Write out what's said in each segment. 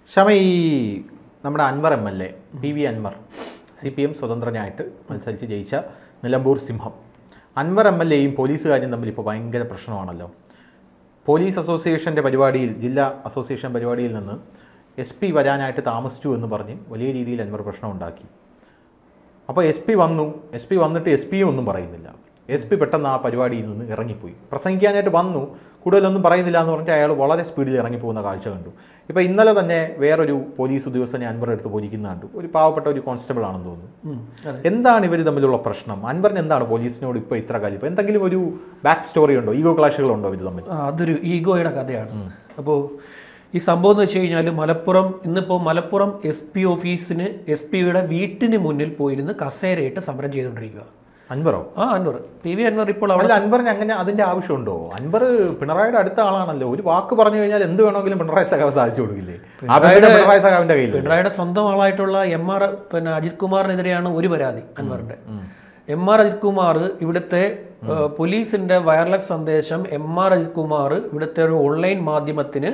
ക്ഷമ ഈ നമ്മുടെ Anvar M L A P V Anvar C P M സ്വതന്ത്രനായിട്ട് മത്സരിച്ച് ജയിച്ച നിലമ്പൂർ സിംഹം അൻവർ എം എൽ എയും പോലീസുകാരും തമ്മിൽ ഇപ്പോൾ ഭയങ്കര പ്രശ്നമാണല്ലോ പോലീസ് അസോസിയേഷൻ്റെ പരിപാടിയിൽ ജില്ലാ അസോസിയേഷൻ പരിപാടിയിൽ നിന്ന് എസ് പി വരാനായിട്ട് താമസിച്ചു എന്ന് പറഞ്ഞ് വലിയ രീതിയിൽ അൻവർ പ്രശ്നം ഉണ്ടാക്കി അപ്പോൾ എസ് പി വന്നു എസ് പി വന്നിട്ട് എസ് പിയും ഒന്നും പറയുന്നില്ല എസ് പി പെട്ടെന്ന് ആ പരിപാടിയിൽ നിന്ന് ഇറങ്ങിപ്പോയി പ്രസംഗിക്കാനായിട്ട് വന്നു കൂടുതലൊന്നും പറയുന്നില്ല എന്ന് പറഞ്ഞിട്ട് അയാൾ വളരെ സ്പീഡിൽ ഇറങ്ങിപ്പോകുന്ന കാഴ്ച കണ്ടു ഇപ്പോൾ ഇന്നലെ തന്നെ വേറൊരു പോലീസ് ഉദ്യോഗസ്ഥനെ അൻവർ എടുത്ത് പോലിക്കുന്ന കണ്ടു ഒരു പാവപ്പെട്ട ഒരു കോൺസ്റ്റബിൾ ആണെന്ന് തോന്നുന്നു ഉം, അതെ. എന്താണ് ഇവർ തമ്മിലുള്ള പ്രശ്നം അൻവറിന് എന്താണ് പോലീസിനോട് ഇപ്പോൾ ഇത്ര കലിപ്പ് എന്തെങ്കിലും ഒരു ബാക്ക് സ്റ്റോറി ഉണ്ടോ ഈഗോ ക്ലാഷുകളുണ്ടോ ഇവർ തമ്മിൽ ആ, അതൊരു ഈഗോയുടെ കഥയാണ് അപ്പോൾ ഈ സംഭവം എന്ന് വെച്ച് കഴിഞ്ഞാൽ മലപ്പുറം ഇന്നിപ്പോൾ മലപ്പുറം എസ് പി ഓഫീസിന് എസ് പിയുടെ വീട്ടിന് മുന്നിൽ പോയിരുന്ന് കസേരയിട്ട് സമരം ചെയ്തുകൊണ്ടിരിക്കുക അൻവറോ ആ അൻവർ പി വി അൻവർ ഇപ്പോൾ അവിടെ അല്ല അൻവറിന് അങ്ങനെ അതിന്റെ ആവശ്യമുണ്ടോ അൻവർ പിണറായിയുടെ അടുത്ത ആളാണല്ലോ ഒരു വാക്ക് പറഞ്ഞു കഴിഞ്ഞാൽ എന്ത് വേണമെങ്കിലും പിണറായി സഖാവ് സാധിച്ചു കൊടുക്കില്ലേ ആ പിന്നെ പിണറായി സഖാവിന്റെ കയ്യിൽ പിണറായിയുടെ സ്വന്തം ആളായിട്ടുള്ള എം ആർ പിന്നെ അജിത് കുമാറിനെതിരെയാണ് ഒരു പരാതി അൻവറിന്റെ എം ആർ അജിത് കുമാർ ഇവിടുത്തെ ഏഹ്, പോലീസിന്റെ വയർലെസ് സന്ദേശം എം ആർ അജിത് കുമാർ ഇവിടുത്തെ ഒരു ഓൺലൈൻ മാധ്യമത്തിന്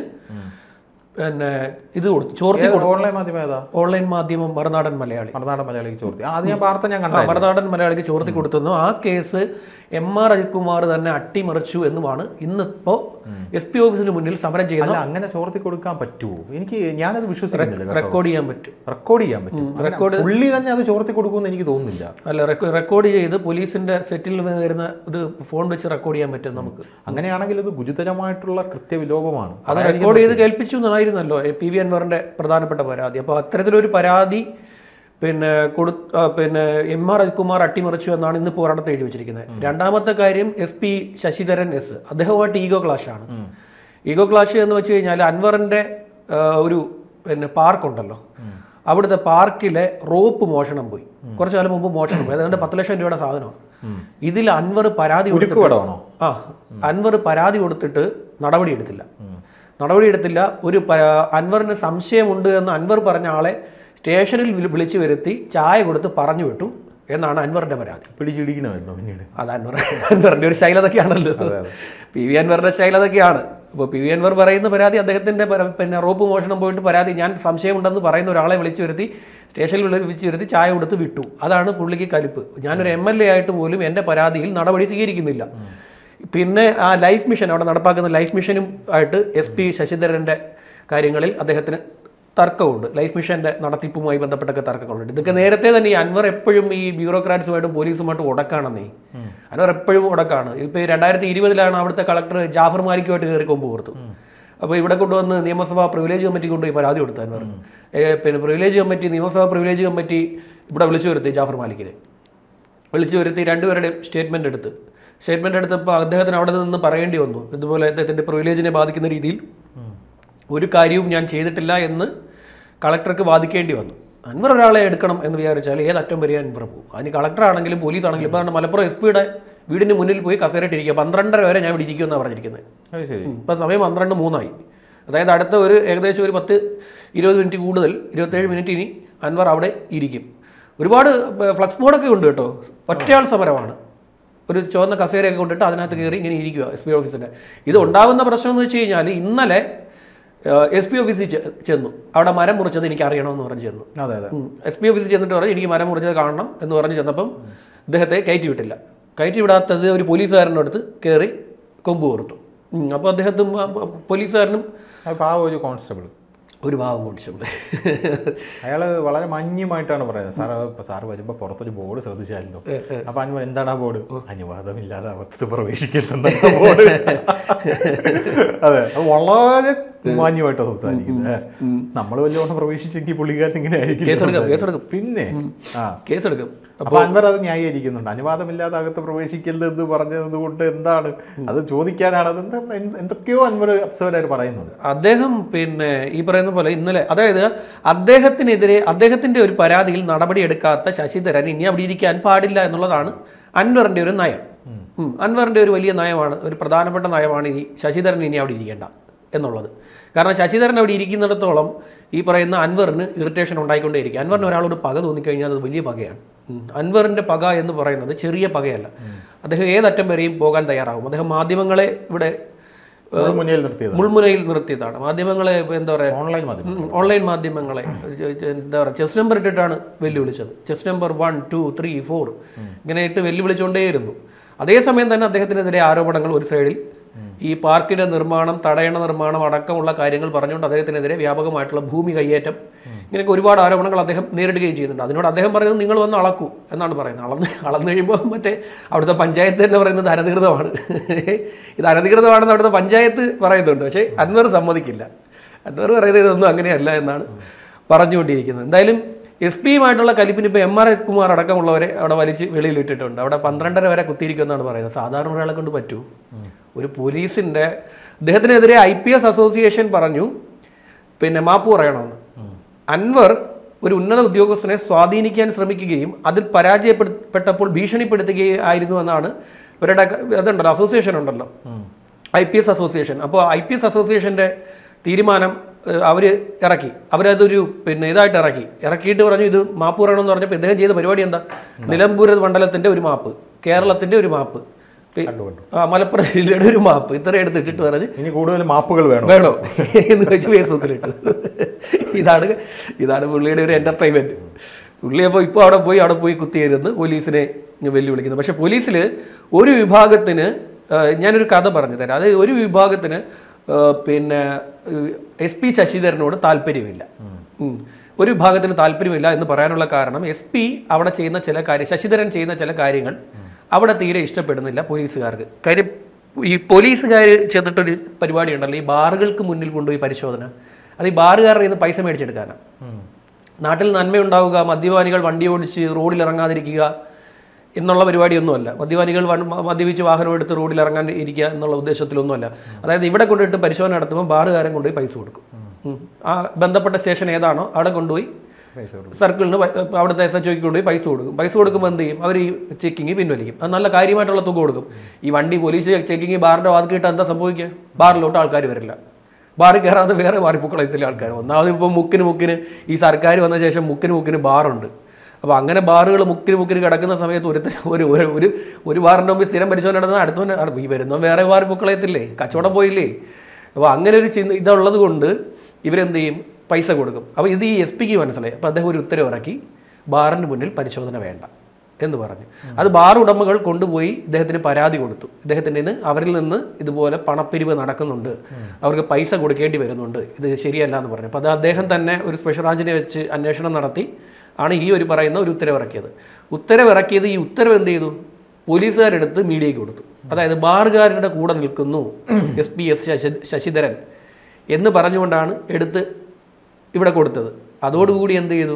പിന്നെ ഇത് കൊടുത്തു ചോർത്തി ഓൺലൈൻ മാധ്യമം ഏതാ ഓൺലൈൻ മാധ്യമം മറുനാടൻ മലയാളി മറുനാടൻ മലയാളിക്ക് ചോർത്തി ആ, അത് ഞാൻ വാർത്ത ഞാൻ ആ, കണ്ടായിരുന്നു മറുനാടൻ മലയാളിക്ക് ചോർത്തി കൊടുത്തെന്നു ആ case M R Ajith Kumar തന്നെ അട്ടിമറിച്ചു എന്നുമാണ് ഇന്നിപ്പോ എസ് പി ഓഫീസിന് മുന്നിൽ സമരം ചെയ്യുന്ന അല്ല അങ്ങനെ ചോർത്തി കൊടുക്കാൻ പറ്റുമോ എനിക്ക് ഞാനത് വിശ്വസിക്കുന്നില്ല കേട്ടോ റെക്കോർഡ് ചെയ്യാൻ പറ്റും റെക്കോർഡ് ചെയ്യാൻ പറ്റും അങ്ങനെ പുള്ളി തന്നെ അത് ചോർത്തി കൊടുക്കുമെന്ന് എനിക്ക് തോന്നുന്നില്ല അല്ല റെക്കോ- റെക്കോർഡ് ചെയ്ത് പോലീസിന്റെ സെറ്റിൽ നിന്ന് വരുന്ന ഇത് ഫോൺ വെച്ച് റെക്കോർഡ് ചെയ്യാൻ പറ്റും നമുക്ക് അങ്ങനെയാണെങ്കിൽ ഇത് ഗുരുതരമായിട്ടുള്ള കൃത്യവിലോപമാണ് അത് റെക്കോർഡ് ചെയ്ത് കേൾപ്പിച്ചു എന്നായിരുന്നല്ലോ പി വി അൻവറിന്റെ പ്രധാനപ്പെട്ട പരാതി അപ്പോൾ അത്തരത്തിലൊരു പരാതി പിന്നെ കൊടു ആ, പിന്നെ എം ആർ അജിത്കുമാർ അട്ടിമറിച്ചു എന്നാണ് ഇന്ന് പോരാട്ടത്തിൽ എഴുതി വെച്ചിരിക്കുന്നത് രണ്ടാമത്തെ കാര്യം എസ് പി ശശിധരൻ എസ് അദ്ദേഹവുമായിട്ട് ഈഗോ ക്ലാഷ് ആണ് ഈഗോ ക്ലാഷ് എന്ന് വെച്ച് കഴിഞ്ഞാൽ അൻവറിന്റെ ആ, ഒരു പിന്നെ പാർക്ക് ഉണ്ടല്ലോ അവിടുത്തെ പാർക്കിലെ റോപ്പ് മോഷണം പോയി കുറച്ചു കാലം മുമ്പ് മോഷണം പോയി അതുകൊണ്ട് പത്ത് ലക്ഷം രൂപയുടെ സാധനമാണ് ഇതിൽ അൻവർ പരാതി കൊടുത്തിട്ട് ഉരുക്കുവടമാണോ ആ അൻവർ പരാതി കൊടുത്തിട്ട് നടപടി എടുത്തില്ല നടപടി എടുത്തില്ല ഒരു പ- അൻവറിന് സംശയമുണ്ട് എന്ന് അൻവർ പറഞ്ഞ ആളെ സ്റ്റേഷനിൽ വിളി- വിളിച്ചു വരുത്തി ചായ കൊടുത്ത് പറഞ്ഞു വിട്ടു എന്നാണ് അൻവറിന്റെ പരാതി പിടിച്ചിടിക്കണമായിരുന്നു പിന്നീട് അത് അൻവർ അൻവറിന്റെ ഒരു ശൈലി അതൊക്കെയാണല്ലോ പി വി അൻവറിന്റെ ശൈലി അതൊക്കെയാണ് അപ്പോൾ പി വി അൻവർ പറയുന്ന പരാതി അദ്ദേഹത്തിന്റെ പര- പിന്നെ റോപ്പ് മോഷണം പോയിട്ട് പരാതി ഞാൻ സംശയമുണ്ടെന്ന് പറയുന്ന ഒരാളെ വിളിച്ചു വരുത്തി സ്റ്റേഷനിൽ വിളി- വിളിച്ചു വരുത്തി ചായ കൊടുത്ത് വിട്ടു അതാണ് പുള്ളിക്ക് കലിപ്പ് ഞാനൊരു എം എൽ എ ആയിട്ട് പോലും എൻ്റെ പരാതിയിൽ നടപടി സ്വീകരിക്കുന്നില്ല പിന്നെ ആ ലൈഫ് മിഷൻ അവിടെ നടപ്പാക്കുന്ന ലൈഫ് മിഷനും ആയിട്ട് എസ് പി ശശിധരൻ്റെ കാര്യങ്ങളിൽ അദ്ദേഹത്തിന് തർക്കമുണ്ട് ലൈഫ് മിഷന്റെ നടത്തിപ്പുമായി ബന്ധപ്പെട്ടൊക്കെ തർക്കങ്ങളുണ്ട് ഇതൊക്കെ നേരത്തെ തന്നെ ഈ അൻവർ എപ്പോഴും ഈ ബ്യൂറോക്രാറ്റ്സുമായിട്ടും പോലീസുമായിട്ടും ഉടക്കാണെന്നേ അൻവർ എപ്പോഴും ഉടക്കാണ് ഇപ്പൊ ഈ രണ്ടായിരത്തി ഇരുപതിലാണ് അവിടുത്തെ കളക്ടർ ജാഫർ മാലിക്കുമായിട്ട് കയറി കൊമ്പ് കൊടുത്തു അപ്പോൾ ഇവിടെ കൊണ്ടുവന്ന് നിയമസഭാ പ്രിവിലേജ് കമ്മിറ്റി കൊണ്ടുപോയി പരാതി കൊടുത്തു അൻവർ ഏ, പിന്നെ പ്രിവിലേജ് കമ്മിറ്റി നിയമസഭാ പ്രിവിലേജ് കമ്മിറ്റി ഇവിടെ വിളിച്ചു വരുത്തി ജാഫർ മാലിക്കിനെ വിളിച്ചു വരുത്തി രണ്ടുപേരുടെയും സ്റ്റേറ്റ്മെന്റ് എടുത്ത് സ്റ്റേറ്റ്മെന്റ് എടുത്തപ്പോൾ അദ്ദേഹത്തിന് അവിടെ നിന്ന് പറയേണ്ടി വന്നു ഇതുപോലെ അദ്ദേഹത്തിന്റെ പ്രിവിലേജിനെ ബാധിക്കുന്ന രീതിയിൽ ഒരു കാര്യവും ഞാൻ ചെയ്തിട്ടില്ല എന്ന് കളക്ടർക്ക് വാദിക്കേണ്ടി വന്നു അൻവർ ഒരാളെ എടുക്കണം എന്ന് വിചാരിച്ചാൽ ഏതറ്റം വരെ അൻവർ പോകും അതിന് കളക്ടർ ആണെങ്കിലും പോലീസ് ആണെങ്കിലും ഇപ്പോൾ മലപ്പുറം എസ് പിയുടെ വീടിന് മുന്നിൽ പോയി കസേരയിട്ടിരിക്കുക പന്ത്രണ്ടര വരെ ഞാൻ ഇവിടെ ഇരിക്കുമെന്നാണ് പറഞ്ഞിരിക്കുന്നത് അത് ശരി ഇപ്പം സമയം പന്ത്രണ്ട് മൂന്നായി അതായത് അടുത്ത ഒരു ഏകദേശം ഒരു പത്ത് ഇരുപത് മിനിറ്റ് കൂടുതൽ ഇരുപത്തേഴ് മിനിറ്റ് ഇനി അൻവർ അവിടെ ഇരിക്കും ഒരുപാട് ഫ്ലക്സ് ബോർഡൊക്കെ ഉണ്ട് കേട്ടോ ഒറ്റയാൾ സമരമാണ് ഒരു ചുവന്ന കസേരയൊക്കെ കൊണ്ടിട്ട് അതിനകത്ത് കയറി ഇങ്ങനെ ഇരിക്കുക എസ് പി ഓഫീസിൻ്റെ ഇത് ഉണ്ടാകുന്ന പ്രശ്നം എന്ന് വെച്ച് കഴിഞ്ഞാൽ ഇന്നലെ എസ് പി ഓഫീസിൽ ചെ- ചെന്നു അവിടെ മരം മുറിച്ചത് എനിക്ക് അറിയണമെന്ന് പറഞ്ഞ് ചെന്നു അതെ അതെ എസ് പി ഓഫീസിൽ ചെന്നിട്ട് പറഞ്ഞു എനിക്ക് മരം മുറിച്ചത് കാണണം എന്ന് പറഞ്ഞ് ചെന്നപ്പം ഇദ്ദേഹത്തെ കയറ്റി വിട്ടില്ല കയറ്റി വിടാത്തത് ഒരു പോലീസുകാരൻ്റെ അടുത്ത് കയറി കൊമ്പ് കൊടുത്തു അപ്പോൾ അദ്ദേഹത്തും ആ, പോലീസുകാരനും അപ്പോൾ ആ ഒരു കോൺസ്റ്റബിൾ ഒരു ഭാവം കുടിച്ചു അയാൾ വളരെ മാന്യമായിട്ടാണ് പറയുന്നത് സാർ ഇപ്പൊ സാർ വരുമ്പോൾ പുറത്തൊരു ബോർഡ് ശ്രദ്ധിച്ചായിരുന്നു അപ്പൊ അൻവർ എന്താണ് ആ ബോർഡ് അനുവാദമില്ലാതെ അകത്ത് പ്രവേശിക്കുന്ന ബോർഡ് അതെ അത് വളരെ മാന്യമായിട്ടാണ് സംസാരിക്കുന്നത് നമ്മൾ വല്ലോണം പ്രവേശിച്ചെങ്കിൽ പുള്ളിക്കാരൻ ഇങ്ങനെ ആയിരിക്കും കേസെടുക്കാം, കേസെടുക്കാം. പിന്നെ ആ കേസെടുക്കും അപ്പൊ അൻവർ അത് ന്യായീകരിക്കുന്നുണ്ട് അനുവാദമില്ലാതെ അകത്ത് പ്രവേശിക്കരുത് എന്ന് പറഞ്ഞത് കൊണ്ട് എന്താണ് അത് ചോദിക്കാനാണ് അത് എന്താ എന്ത് എന്തൊക്കെയോ അൻവർ അബ്സേർഡായിട്ട് പറയുന്നുണ്ട് അദ്ദേഹം പിന്നെ ഈ പറയുന്ന പോലെ ഇന്നലെ അതായത് അദ്ദേഹത്തിനെതിരെ അദ്ദേഹത്തിന്റെ ഒരു പരാതിയിൽ നടപടി എടുക്കാത്ത ശശിധരൻ ഇനി അവിടെ ഇരിക്കാൻ പാടില്ല എന്നുള്ളതാണ് അൻവറിന്റെ ഒരു നയം ഉം. അൻവറിന്റെ ഒരു വലിയ നയമാണ് ഒരു പ്രധാനപ്പെട്ട നയമാണ് ഈ ശശിധരൻ ഇനി അവിടെ ഇരിക്കേണ്ട എന്നുള്ളത് കാരണം ശശിധരൻ അവിടെ ഇരിക്കുന്നിടത്തോളം ഈ പറയുന്ന അൻവറിന് ഇറിറ്റേഷൻ ഉണ്ടായിക്കൊണ്ടേയിരിക്കും അൻവറിന് ഒരാളോട് പക തോന്നിക്കഴിഞ്ഞാൽ അത് വലിയ പകയാണ് ഉം. അൻവറിന്റെ പക എന്ന് പറയുന്നത് ചെറിയ പകയല്ല അദ്ദേഹം ഏതറ്റം വരെയും പോകാൻ തയ്യാറാകും അദ്ദേഹം മാധ്യമങ്ങളെ ഇവിടെ ഒരു മുന്നിൽ നിർത്തിയത് മുൾമുനയിൽ നിർത്തിയതാണ് മാധ്യമങ്ങളെ എന്താ പറയുക ഓൺലൈൻ മാധ്യമം ഉം, ഓൺലൈൻ മാധ്യമങ്ങളെ എന്താ പറയുക ചെസ് നമ്പർ ഇട്ടിട്ടാണ് വെല്ലുവിളിച്ചത് chess number one two three four ഇങ്ങനെ ഇട്ട് വെല്ലുവിളിച്ചുകൊണ്ടേയിരുന്നു അതേസമയം തന്നെ അദ്ദേഹത്തിനെതിരെ ആരോപണങ്ങൾ ഒരു സൈഡിൽ ഈ പാർക്കിന്റെ നിർമ്മാണം തടയണ നിർമ്മാണം അടക്കമുള്ള കാര്യങ്ങൾ പറഞ്ഞുകൊണ്ട് അദ്ദേഹത്തിനെതിരെ വ്യാപകമായിട്ടുള്ള ഭൂമി കയ്യേറ്റം ഇങ്ങനെയൊക്കെ ഒരുപാട് ആരോപണങ്ങൾ അദ്ദേഹം നേരിടുകയും ചെയ്യുന്നുണ്ട് അതിനോട് അദ്ദേഹം പറയുന്നത് നിങ്ങൾ വന്ന് അളക്കൂ എന്നാണ് പറയുന്നത് അളന്ന് അളന്നു കഴിയുമ്പോൾ മറ്റേ അവിടുത്തെ പഞ്ചായത്ത് തന്നെ പറയുന്നത് അനധികൃതമാണ് ഇത് അനധികൃതമാണെന്ന് അവിടുത്തെ പഞ്ചായത്ത് പറയുന്നുണ്ട് പക്ഷേ അൻവർ സമ്മതിക്കില്ല അൻവർ പറയുന്നത് ഇതൊന്നും അങ്ങനെയല്ല എന്നാണ് പറഞ്ഞുകൊണ്ടിരിക്കുന്നത് എന്തായാലും എസ് പിയുമായിട്ടുള്ള കലിപ്പിന് ഇപ്പോൾ എം ആർ കുമാർ അടക്കമുള്ളവരെ അവിടെ വലിച്ച് വെളിയിലിട്ടിട്ടുണ്ട് അവിടെ പന്ത്രണ്ടര വരെ കുത്തിയിരിക്കുമെന്നാണ് പറയുന്നത് സാധാരണ ഒരാളെ കൊണ്ട് പറ്റൂ ഒരു പോലീസിൻ്റെ അദ്ദേഹത്തിനെതിരെ ഐ പി എസ് അസോസിയേഷൻ പറഞ്ഞു പിന്നെ മാപ്പ് പറയണമെന്ന് അൻവർ ഒരു ഉന്നത ഉദ്യോഗസ്ഥനെ സ്വാധീനിക്കാൻ ശ്രമിക്കുകയും അതിൽ പരാജയപ്പെട്ടപ്പോൾ ഭീഷണിപ്പെടുത്തുകയും ആയിരുന്നു എന്നാണ് ഇവരുടെ ക- അതുണ്ടല്ലോ അസോസിയേഷൻ ഉണ്ടല്ലോ ഐ പി എസ് അസോസിയേഷൻ അപ്പോൾ ഐ പി എസ് അസോസിയേഷൻ്റെ തീരുമാനം അവർ ഇറക്കി അവരതൊരു പിന്നെ ഇതായിട്ട് ഇറക്കി ഇറക്കിയിട്ട് പറഞ്ഞു ഇത് മാപ്പ് പറയണമെന്ന് പറഞ്ഞപ്പോൾ ഇദ്ദേഹം ചെയ്ത പരിപാടി എന്താ നിലമ്പൂർ മണ്ഡലത്തിൻ്റെ ഒരു മാപ്പ് കേരളത്തിൻ്റെ ഒരു മാപ്പ് പി- കണ്ടു കണ്ടു ആ മലപ്പുറം ജില്ലയുടെ ഒരു മാപ്പ് ഇത്ര എടുത്തിട്ടിട്ട് പറഞ്ഞ് ഇനി കൂടുതൽ മാപ്പുകൾ വേണം വേണോ എന്ന് വെച്ച് ഫേസ്ബുക്കിലിട്ടു ഇതാണ് ഇതാണ് പുള്ളിയുടെ ഒരു എൻ്റർടൈൻമെൻറ്റ് പുള്ളി അപ്പോൾ ഇപ്പോൾ അവിടെ പോയി അവിടെ പോയി കുത്തിയിരുന്ന് പോലീസിനെ വെല്ലുവിളിക്കുന്നു പക്ഷേ പോലീസിൽ ഒരു വിഭാഗത്തിന് ആ, ഞാനൊരു കഥ പറഞ്ഞു തരാം അത് ഒരു വിഭാഗത്തിന് ആ, പിന്നെ എസ് പി ശശിധരനോട് താല്പര്യമില്ല ഉം. ഒരു വിഭാഗത്തിന് താല്പര്യമില്ല എന്ന് പറയാനുള്ള കാരണം എസ് പി അവിടെ ചെയ്യുന്ന ചില കാര്യം ശശിധരൻ ചെയ്യുന്ന ചില കാര്യങ്ങൾ അവിടെ തീരെ ഇഷ്ടപ്പെടുന്നില്ല പോലീസുകാർക്ക് കാര്യം ഈ പോലീസുകാർ ചെന്നിട്ടൊരു പരിപാടി ഉണ്ടല്ലോ ഈ ബാറുകൾക്ക് മുന്നിൽ കൊണ്ടുപോയി പരിശോധന അത് ഈ ബാറുകാരുടെ നിന്ന് പൈസ മേടിച്ചെടുക്കാനാണ് നാട്ടിൽ നന്മയുണ്ടാവുക മദ്യപാനികൾ വണ്ടി ഓടിച്ച് റോഡിൽ ഇറങ്ങാതിരിക്കുക എന്നുള്ള പരിപാടിയൊന്നുമല്ല മദ്യപാനികൾ വൺ- മ- മദ്യപിച്ച് വാഹനം എടുത്ത് റോഡിൽ ഇറങ്ങാൻ ഇരിക്കുക എന്നുള്ള ഉദ്ദേശത്തിലൊന്നുമല്ല അതായത് ഇവിടെ കൊണ്ടുപോയിട്ട് പരിശോധന നടത്തുമ്പോൾ ബാറുകാരൻ കൊണ്ടുപോയി പൈസ കൊടുക്കും ഉം. ആ ബന്ധപ്പെട്ട സ്റ്റേഷൻ ഏതാണോ അവിടെ കൊണ്ടുപോയി പൈസ കൊടുക്കും സർക്കിളിന് പൈ- അവിടുത്തെ എസ് എച്ച് കൊണ്ടുപോയി പൈസ കൊടുക്കും പൈസ കൊടുക്കുമ്പോൾ എന്ത് ചെയ്യും അവർ ഈ ചെക്കിങ് പിൻവലിക്കും അത് നല്ല കാര്യമായിട്ടുള്ള തുക കൊടുക്കും ഈ വണ്ടി പോലീസ് ചെക്കിങ് ബാറിൻ്റെ വാതിക്കിട്ട് എന്താ സംഭവിക്കുക ബാറിലോട്ട് ആൾക്കാർ വരില്ല ബാറിൽ കയറാതെ വേറെ ബാറിപ്പുക്കളത്തിലെ ആൾക്കാർ ഒന്നാമത് ഇപ്പോൾ മുക്കിന് മുക്കിന് ഈ സർക്കാർ വന്ന ശേഷം മുക്കിന് മുക്കിന് ബാറുണ്ട് അപ്പോൾ അങ്ങനെ ബാറുകൾ മുക്കിന് മുക്കിന് കിടക്കുന്ന സമയത്ത് ഒരുത്തൻ ഒരു ഒരു ഒരു ഒരു ബാറിൻ്റെ മുമ്പിൽ സ്ഥിരം പരിശോധന നടന്നാൽ അടുത്തവൻ അട- ഈ വരുന്നവൻ വേറെ ബാറിപ്പുക്കളയത്തില്ലേ കച്ചവടം പോയില്ലേ അപ്പോൾ അങ്ങനെ ഒരു ചിന്ത ഇതുള്ളത് കൊണ്ട് ഇവരെന്ത് ചെയ്യും പൈസ കൊടുക്കും അപ്പോൾ ഇത് ഈ എസ് പിക്ക് മനസ്സിലായി അപ്പോൾ അദ്ദേഹം ഒരു ഉത്തരവ് ഇറക്കി ബാറിന് മുന്നിൽ പരിശോധന വേണ്ട എന്ന് പറഞ്ഞു അത് ബാർ ഉടമകൾ കൊണ്ടുപോയി ഇദ്ദേഹത്തിന് പരാതി കൊടുത്തു ഇദ്ദേഹത്തിൻ്റെ നിന്ന് അവരിൽ നിന്ന് ഇതുപോലെ പണപ്പിരിവ് നടക്കുന്നുണ്ട് അവർക്ക് പൈസ കൊടുക്കേണ്ടി വരുന്നുണ്ട് ഇത് ശരിയല്ല എന്ന് പറഞ്ഞു അപ്പോൾ അത് അദ്ദേഹം തന്നെ ഒരു സ്പെഷ്യൽ ബ്രാഞ്ചിനെ വെച്ച് അന്വേഷണം നടത്തി ആണ് ഈ ഒരു പറയുന്ന ഒരു ഉത്തരവിറക്കിയത് ഉത്തരവിറക്കിയത് ഈ ഉത്തരവ് എന്ത് ചെയ്തു പോലീസുകാരെടുത്ത് മീഡിയയ്ക്ക് കൊടുത്തു അതായത് ബാറുകാരുടെ കൂടെ നിൽക്കുന്നു S P S Sasi Sasidharan എന്ന് പറഞ്ഞുകൊണ്ടാണ് എടുത്ത് ഇവിടെ കൊടുത്തത് അതോടുകൂടി എന്ത് ചെയ്തു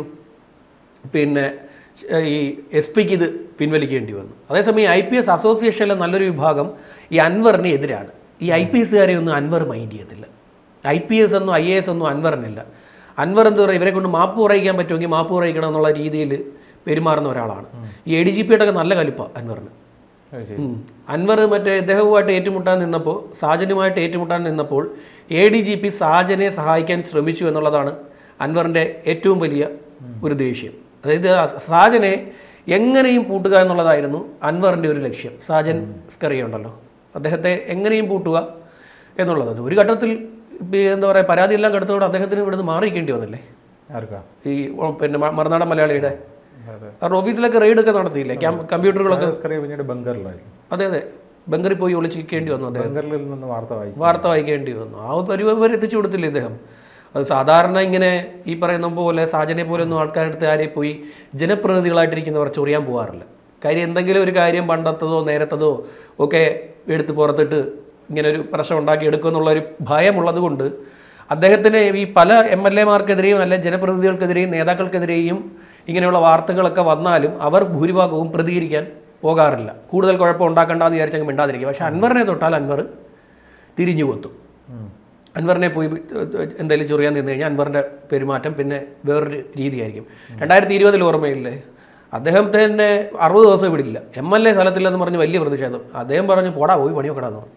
പിന്നെ ശ- ഈ എസ് പിക്ക് ഇത് പിൻവലിക്കേണ്ടി വന്നു അതേസമയം ഐ പി എസ് അസോസിയേഷനിലെ നല്ലൊരു വിഭാഗം ഈ അൻവറിന് എതിരാണ് ഈ ഐ പി എസുകാരെ ഒന്നും അൻവർ മൈൻഡ് ചെയ്യത്തില്ല ഐ പി എസ് ഒന്നും ഐ എ എസ് ഒന്നും അൻവറിനില്ല അൻവർ എന്താ പറയുക ഇവരെ കൊണ്ട് മാപ്പ് പറയിക്കാൻ പറ്റുമെങ്കിൽ മാപ്പ് പറയിക്കണം എന്നുള്ള രീതിയിൽ പെരുമാറുന്ന ഒരാളാണ് ഈ എ ഡി ജി പിയുടെ ഒക്കെ നല്ല കലിപ്പാണ് അൻവറിന് അത് ശരി. ഉം. അൻവർ മറ്റേ ഇദ്ദേഹവുമായിട്ട് ഏറ്റുമുട്ടാൻ നിന്നപ്പോൾ സാജനുമായിട്ട് ഏറ്റുമുട്ടാൻ നിന്നപ്പോൾ എ ഡി ജി പി സാജനെ സഹായിക്കാൻ ശ്രമിച്ചു എന്നുള്ളതാണ് അൻവറിൻ്റെ ഏറ്റവും വലിയ ഒരു ദേഷ്യം അതായത് ആ സാജനെ എങ്ങനെയും പൂട്ടുക എന്നുള്ളതായിരുന്നു അൻവറിൻ്റെ ഒരു ലക്ഷ്യം സാജൻ സ്കറിയ ഉണ്ടല്ലോ അദ്ദേഹത്തെ എങ്ങനെയും പൂട്ടുക എന്നുള്ളത് ഒരു ഘട്ടത്തിൽ ഇപ്പൊ ഈ എന്താ പറയുക പരാതിയെല്ലാം കെടുത്തതോടെ അദ്ദേഹത്തിന് ഇവിടുന്ന് മാറിയിരിക്കേണ്ടി വന്നില്ലേ ആർക്കാ ഈ ഓ, പിന്നെ മ- മറുനാടൻ മലയാളിയുടെ അതെ അവരുടെ ഓഫീസിലൊക്കെ റെയ്ഡൊക്കെ നടത്തിയില്ലേ ക്യാം കമ്പ്യൂട്ടറുകളൊക്കെ സ്കറിയ പിന്നീട് ബംഗറിലായിരുന്നു അതെ അതെ ബംഗറിൽ പോയി ഒളിച്ചിരിക്കേണ്ടി വന്നു അദ്ദേഹം ബംഗറിൽ നിന്ന് വാർത്ത വായിക്കും വാർത്ത വായിക്കേണ്ടി വന്നു ആ പരിപാടി വരെ എത്തിച്ചു കൊടുത്തില്ല ഇദ്ദേഹം അത് സാധാരണ ഇങ്ങനെ ഈ പറയുന്ന പോലെ സാജനെ പോലെ ഒന്നും ആൾക്കാരുടെ അടുത്ത് ആരെയും പോയി ജനപ്രതിനിധികളായിട്ടിരിക്കുന്നവർ ചൊറിയാൻ പോകാറില്ല കാര്യം എന്തെങ്കിലും ഒരു കാര്യം പണ്ടത്തതോ നേരത്തതോ ഒക്കെ എടുത്ത് പുറത്തിട്ട് ഇങ്ങനെ ഒരു പ്രശ്നം ഉണ്ടാക്കി എടുക്കുമെന്നുള്ള ഒരു ഭയമുള്ളത് കൊണ്ട് അദ്ദേഹത്തിന് ഈ പല എം എൽ എമാർക്കെതിരെയും അല്ലെ ജനപ്രതിനിധികൾക്കെതിരെയും നേതാക്കൾക്കെതിരെയും ഇങ്ങനെയുള്ള വാർത്തകളൊക്കെ വന്നാലും അവർ ഭൂരിഭാഗവും പ്രതികരിക്കാൻ പോകാറില്ല കൂടുതൽ കുഴപ്പം ഉണ്ടാക്കണ്ടെന്ന് വിചാരിച്ചങ്ങ് മിണ്ടാതിരിക്കും പക്ഷേ അൻവറിനെ തൊട്ടാൽ അൻവർ തിരിഞ്ഞു കൊത്തും അൻവറിനെ പോയി എന്തെങ്കിലും ചൊറിയാൻ നിന്ന് കഴിഞ്ഞാൽ അൻവറിൻ്റെ പെരുമാറ്റം പിന്നെ വേറൊരു രീതിയായിരിക്കും രണ്ടായിരത്തി ഇരുപതിൽ ഓർമ്മയില്ലേ അദ്ദേഹം തന്നെ അറുപത് ദിവസം വിടില്ല എം എൽ എ സ്ഥലത്തില്ലെന്ന് പറഞ്ഞ് വലിയ പ്രതിഷേധം അദ്ദേഹം പറഞ്ഞു പോടാ പോയി പണി നോക്കടാന്ന് പറഞ്ഞു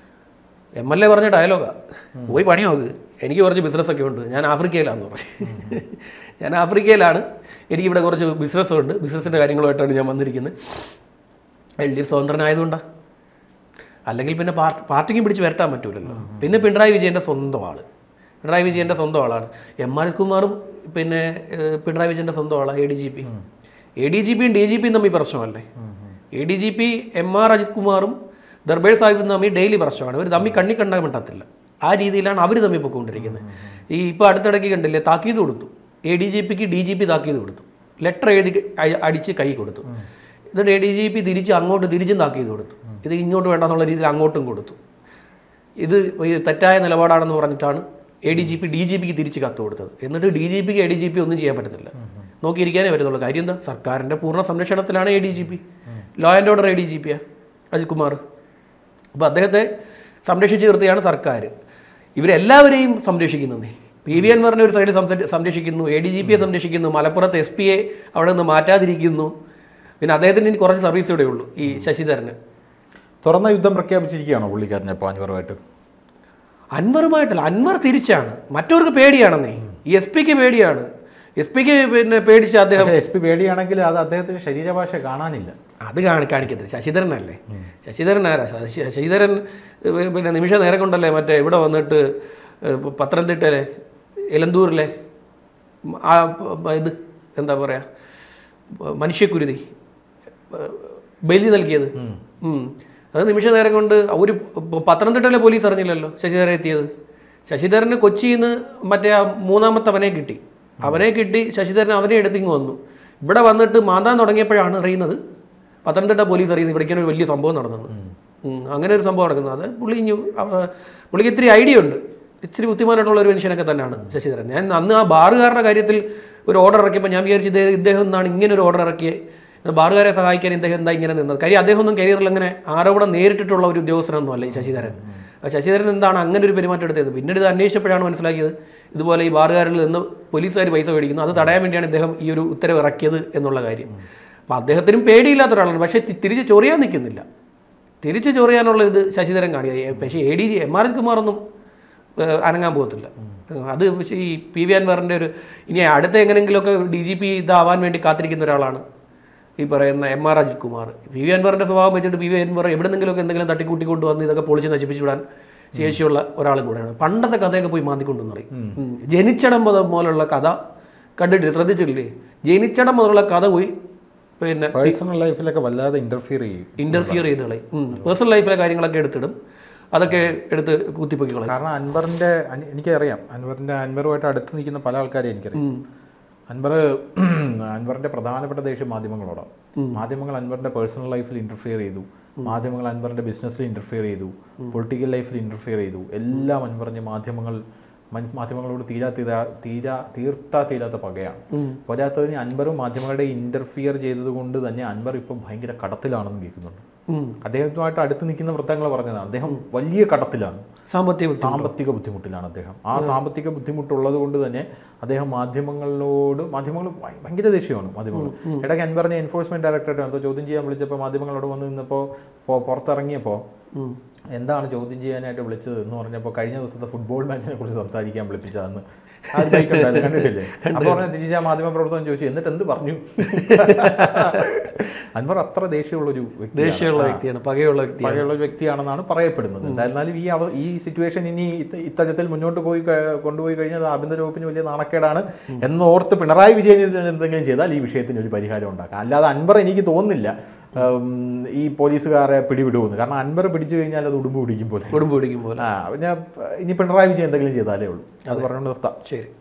എം എൽ എ പറഞ്ഞ ഡയലോഗാ പോയി പണി നോക്ക് എനിക്ക് കുറച്ച് ബിസിനസ്സൊക്കെ ഉണ്ട് ഞാൻ ആഫ്രിക്കയിലാണെന്ന് പറഞ്ഞു ഞാൻ ആഫ്രിക്കയിലാണ് എനിക്കിവിടെ കുറച്ച് ബിസിനസ്സുണ്ട് ബിസിനസ്സിൻ്റെ കാര്യങ്ങളുമായിട്ടാണ് ഞാൻ വന്നിരിക്കുന്നത് എൽ ഡി എഫ് സ്വതന്ത്രനായതുകൊണ്ടാണ് അല്ലെങ്കിൽ പിന്നെ പാർ- പാർട്ടിക്കും പിടിച്ച് വരട്ടാൻ പറ്റൂലല്ലോ പിന്നെ പിണറായി വിജയൻ്റെ സ്വന്തം ആള് പിണറായി വിജയൻ്റെ സ്വന്തം ആളാണ് എം ആർ കുമാറും പിന്നെ ഏഹ്, പിണറായി വിജയൻ്റെ സ്വന്തം ആളാണ് A D G P A D G പിയും ഡി ജി പിയും തമ്മിൽ പ്രശ്നമല്ലേ A D G P M R Ajith കുമാറും ദർബേൾ സാഹിബും തമ്മിൽ ഡെയിലി പ്രശ്നമാണ് അവർ തമ്മിൽ കണ്ണി കണ്ടാൻ പറ്റത്തില്ല ആ രീതിയിലാണ് അവർ തമ്മിൽ പൊയ്ക്കൊണ്ടിരിക്കുന്നത് ഈ ഇപ്പോൾ അടുത്തിടയ്ക്ക് കണ്ടില്ലേ താക്കീത് കൊടുത്തു എ ഡി ജി പിക്ക് ഡി ജി പി താക്കീത് കൊടുത്തു ലെറ്റർ എഴുതി അയ- അടിച്ച് കൈ കൊടുത്തു എന്നിട്ട് എ ഡി ജി പി തിരിച്ച് അങ്ങോട്ട് തിരിച്ചും താക്കീത് കൊടുത്തു ഇത് ഇങ്ങോട്ട് വേണ്ടെന്നുള്ള രീതിയിൽ അങ്ങോട്ടും കൊടുത്തു ഇത് ഈ തെറ്റായ നിലപാടാണെന്ന് പറഞ്ഞിട്ടാണ് A D G P D G പിക്ക് തിരിച്ച് കത്ത് കൊടുത്തത് എന്നിട്ട് ഡി ജി പിക്ക് എ ഡി ജി പി ഒന്നും ചെയ്യാൻ പറ്റുന്നില്ല നോക്കിയിരിക്കാനേ പറ്റുന്നുള്ളൂ കാര്യം എന്താ സർക്കാരിൻ്റെ പൂർണ്ണ സംരക്ഷണത്തിലാണ് A D G P law and order A D G പിയാണ് അജിത് കുമാർ അപ്പോൾ അദ്ദേഹത്തെ സംരക്ഷിച്ച് നിർത്തിയാണ് സർക്കാർ ഇവരെല്ലാവരെയും സംരക്ഷിക്കുന്നതേ പി വി അൻവറിനെ ഒരു സൈഡ് സംസ- സംരക്ഷിക്കുന്നു എ ഡി ജി പിയെ സംരക്ഷിക്കുന്നു മലപ്പുറത്ത് എസ് പിയെ അവിടെ നിന്ന് മാറ്റാതിരിക്കുന്നു പിന്നെ അദ്ദേഹത്തിന് ഇനി കുറച്ച് സർവീസ് ഇവിടെ ഉള്ളൂ ഈ ശശിധരന് തുറന്ന യുദ്ധം പ്രഖ്യാപിച്ചിരിക്കുകയാണോ പുള്ളിക്കാരൻ അപ്പോൾ അൻവറുമായിട്ട് അൻവറുമായിട്ടല്ല അൻവർ തിരിച്ചാണ് മറ്റവർക്ക് പേടിയാണെന്നേ ഈ എസ് പിക്ക് പേടിയാണ് എസ് പിക്ക് പിന്നെ പേടിച്ച് അദ്ദേഹം പക്ഷേ എസ് പി പേടിയാണെങ്കിൽ അത് അദ്ദേഹത്തിന് ശരീരഭാഷ കാണാനില്ല അത് കാണി കാണിക്കത്തില്ല ശശിധരനല്ലേ ശശിധരൻ ആരാ ശശി- ശശിധരൻ ഏഹ്, പിന്നെ നിമിഷ നേരം കൊണ്ടല്ലേ മറ്റേ ഇവിടെ വന്നിട്ട് ഏഹ്, പത്തനംതിട്ടയിലെ എലന്തൂരിലെ ഉം, ആ പ- ഇത് എന്താ പറയുക മനുഷ്യക്കുരുതി ഏഹ്, ബലി നൽകിയത് ഉം. അത് നിമിഷ നേരം കൊണ്ട് ഒരു പ- പത്തനംതിട്ടയിലെ പോലീസ് അറിഞ്ഞില്ലല്ലോ ശശിധരൻ എത്തിയത് ശശിധരന് കൊച്ചിയിൽ നിന്ന് മറ്റേ ആ മൂന്നാമത്തെ അവനെ കിട്ടി അവനെ കിട്ടി ശശിധരൻ അവനെ എടുത്തിങ്ങ് വന്നു ഇവിടെ വന്നിട്ട് മാന്താൻ തുടങ്ങിയപ്പോഴാണ് അറിയുന്നത് പത്തനംതിട്ട പോലീസ് അറിയുന്നത് ഇവിടെ ഇങ്ങനെ ഒരു വലിയ സംഭവം നടന്നത് ഉം, അങ്ങനെ ഒരു സംഭവം നടക്കുന്നത് അത് പുള്ളി ഇഞ്ഞു അവ- പുള്ളിക്ക് ഇത്തിരി ഐഡിയ ഉണ്ട് ഇച്ചിരി ബുദ്ധിമാനായിട്ടുള്ള ഒരു മനുഷ്യനൊക്കെ തന്നെയാണ് ശശിധരൻ ഞാൻ അന്ന് ആ ബാറുകാരുടെ കാര്യത്തിൽ ഒരു ഓർഡർ ഇറക്കിയപ്പോൾ ഞാൻ വിചാരിച്ചു ഇദ്ദേഹം ഇദ്ദേഹം എന്നാണ് ഇങ്ങനെ ഒരു ഓർഡർ ഇറക്കിയത് ബാറുകാരെ സഹായിക്കാൻ ഇദ്ദേഹം എന്താ ഇങ്ങനെ നിന്നത് കാര്യം അദ്ദേഹം ഒന്നും കരിയറിൽ അങ്ങനെ ആരോപണം നേരിട്ടിട്ടുള്ള ഒരു ഉദ്യോഗസ്ഥനൊന്നും അല്ല ഈ ശശിധരൻ ആ ശശിധരൻ എന്താണ് അങ്ങനെ ഒരു പെരുമാറ്റം എടുത്തത് പിന്നീട് ഇത് അന്വേഷിച്ചപ്പോഴാണ് മനസ്സിലാക്കിയത് ഇതുപോലെ ഈ ബാറുകാരിൽ നിന്ന് പോലീസുകാർ പൈസ മേടിക്കുന്നു അത് തടയാൻ വേണ്ടിയാണ് ഇദ്ദേഹം ഈ ഒരു ഉത്തരവ് ഇറക്കിയത് എന്നുള്ള കാര്യം അപ്പോൾ അദ്ദേഹത്തിനും പേടിയില്ലാത്ത ഒരാളാണ് പക്ഷേ തി- തിരിച്ച് ചൊറിയാൻ നിൽക്കുന്നില്ല തിരിച്ച് ചൊറിയാനുള്ള ഇത് ശശിധരൻ കാണിയ പക്ഷേ A D G M R കുമാറൊന്നും ഏഹ്, അനങ്ങാൻ പോകത്തില്ല അത് പക്ഷേ ഈ പി വി അൻവറിൻ്റെ ഒരു ഇനി അടുത്ത എങ്ങനെയെങ്കിലുമൊക്കെ ഡി ജി പി ഇതാവാൻ വേണ്ടി കാത്തിരിക്കുന്ന ഒരാളാണ് ഈ പറയുന്ന M R Ajith Kumar P V അൻവറിൻ്റെ സ്വഭാവം വെച്ചിട്ട് പി വി അൻവർ എവിടെന്നെങ്കിലുമൊക്കെ എന്തെങ്കിലും തട്ടിക്കൂട്ടി കൊണ്ടുവന്ന് ഇതൊക്കെ പൊളിച്ച് നശിപ്പിച്ചു വിടാൻ ശേഷിയുള്ള ഒരാളും കൂടെയാണ് പണ്ടത്തെ കഥയൊക്കെ പോയി മാന്തിക്കൊണ്ടെന്ന് പറയും ഉം. ജനിച്ചടം മുതൽ മുതലുള്ള കഥ കണ്ടിട്ടില്ല ശ്രദ്ധിച്ചിട്ടില്ലേ ജനിച്ചടം മുതലുള്ള കഥ പോയി പിന്നെ പേഴ്സണൽ ലൈഫിലൊക്കെ വല്ലാതെ ഇന്റർഫിയർ ചെയ്യും ഇന്റർഫിയർ ചെയ്ത് കളയും പേഴ്സണൽ ലൈഫിലെ കാര്യങ്ങളൊക്കെ എടുത്തിടും അതൊക്കെ എടുത്ത് കുത്തിപ്പൊക്കി കളയും കാരണം അൻവറിന്റെ അനി- എനിക്കറിയാം അൻവറിന്റെ അൻവറുമായിട്ട് അടുത്ത് നിൽക്കുന്ന പല ആൾക്കാരെ എനിക്കറിയാം ഉം. അൻവർ അൻവറിന്റെ പ്രധാനപ്പെട്ട ദേഷ്യം മാധ്യമങ്ങളോടാണ് മാധ്യമങ്ങൾ അൻവറിന്റെ പേഴ്സണൽ ലൈഫിൽ ഇന്റർഫിയർ ചെയ്തു മാധ്യമങ്ങൾ അൻവറിന്റെ ബിസിനസ്സിൽ ഇന്റർഫിയർ ചെയ്തു പൊളിറ്റിക്കൽ ലൈഫിൽ ഇന്റർഫിയർ ചെയ്തു എല്ലാം അൻവറിന്റെ മാധ്യമങ്ങൾ മൻ- മാധ്യമങ്ങളോട് തീരാ തീരാ തീരാ തീർത്താ തീരാത്ത പകയാണ് പോരാത്തതിന് അൻവറും മാധ്യമങ്ങളുടെ ഇന്റർഫിയർ ചെയ്തത് കൊണ്ട് തന്നെ അൻവർ ഇപ്പം ഭയങ്കര കടത്തിലാണെന്ന് കേൾക്കുന്നുണ്ട് ഉം. അദ്ദേഹത്തുമായിട്ട് അടുത്ത് നിൽക്കുന്ന വൃത്തങ്ങൾ പറഞ്ഞതാണ് അദ്ദേഹം വലിയ കടത്തിലാണ് സാമ്പത്തിക ബുദ്ധി സാമ്പത്തിക ബുദ്ധിമുട്ടിലാണ് അദ്ദേഹം ആ സാമ്പത്തിക ബുദ്ധിമുട്ടുള്ളത് കൊണ്ട് തന്നെ അദ്ദേഹം മാധ്യമങ്ങളോട് മാധ്യമങ്ങൾ ഭയ- ഭയങ്കര ദേഷ്യമാണ് മാധ്യമങ്ങൾ ഇടയ്ക്ക് അൻവറിനെ എൻഫോഴ്സ്മെന്റ് ഡയറക്ടറേറ്റ് എന്തോ ചോദ്യം ചെയ്യാൻ വിളിച്ചപ്പോൾ മാധ്യമങ്ങളോട് വന്ന് നിന്നപ്പോൾ പൊ- പുറത്തിറങ്ങിയപ്പോൾ ഉം. എന്താണ് ചോദ്യം ചെയ്യാനായിട്ട് വിളിച്ചത് എന്ന് പറഞ്ഞപ്പോൾ കഴിഞ്ഞ ദിവസത്തെ ഫുട്ബോൾ മാച്ചിനെ കുറിച്ച് സംസാരിക്കാൻ വിളിപ്പിച്ചതെന്ന് ആ ഒരു bike ഉണ്ടായിരുന്നു, കണ്ടിട്ടില്ലേ അപ്പോൾ പറഞ്ഞ തിരിച്ച് ആ മാധ്യമ പ്രവർത്തനം ചോദിച്ചു എന്നിട്ട് എന്ത് പറഞ്ഞു അൻവർ അത്ര ദേഷ്യമുള്ള ഒരു വ്യക്തി ദേഷ്യമുള്ള വ്യക്തിയാണ് പകയുള്ള വ്യക്തിയാണ് പകയുള്ള ഒരു വ്യക്തിയാണെന്നാണ് പറയപ്പെടുന്നത് എന്തായിരുന്നാലും ഈ അവ ഈ സിറ്റുവേഷൻ ഇനി ഇത്ത- ഇത്തരത്തിൽ മുന്നോട്ട് പോയി ക- കൊണ്ടുപോയി കഴിഞ്ഞാൽ അത് ആഭ്യന്തര വകുപ്പിന് വലിയ നാണക്കേടാണ് എന്നോർത്ത് പിണറായി വിജയൻ ഇതിൽ എന്തെങ്കിലും ചെയ്താൽ ഈ വിഷയത്തിന് ഒരു പരിഹാരം ഉണ്ടാക്കാം അല്ലാതെ അൻവർ എനിക്ക് തോന്നുന്നില്ല ഉം, ഈ പോലീസുകാരെ പിടിവിടുമെന്ന് കാരണം അൻവർ പിടിച്ചു കഴിഞ്ഞാൽ അത് ഉടുമ്പ് പിടിക്കും പോലെ കുടുംബം പിടിക്കും പോലെ ആ പിന്നെ ഇനി പിണറായി വിജയൻ എന്തെങ്കിലും ചെയ്താലേ ഉള്ളൂ അത് പറഞ്ഞുകൊണ്ട് നിർത്താം ശരി